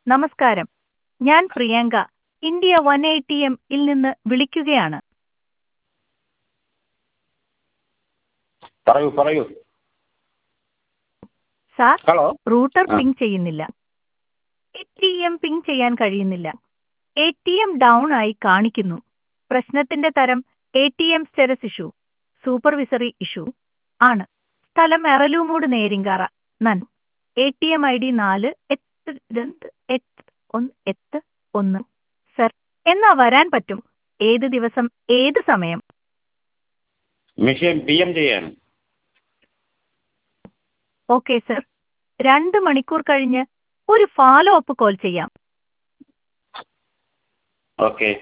നമസ്കാരം ഞാൻ Priyanka India one A T M ഇൽ നിന്ന് വിളിക്കുകയാണ് പറയൂ പറയൂ സാർ ഹലോ റൂട്ടർ ആ. പിങ് ചെയ്യുന്നില്ല എ ടി എം പിങ് ചെയ്യാൻ കഴിയുന്നില്ല എ ടി എം ഡൗൺ ആയി കാണിക്കുന്നു പ്രശ്നത്തിന്റെ തരം A T M status issue supervisory issue ആണ് സ്ഥലം എറലൂമൂട് നേരിങ്കാറ നൻ A T M I D നാല് എട്ട് രണ്ട് എട്ട് ഒന്ന് എട്ട് ഒന്ന് സർ എന്നാ വരാൻ പറ്റും ഏത് ദിവസം ഏത് സമയം മെഷീൻ പി എം ചെയ്യാൻ ഓക്കെ സർ രണ്ട് മണിക്കൂർ കഴിഞ്ഞ് ഒരു ഫോളോ അപ്പ് കോൾ ചെയ്യാം ഓക്കെ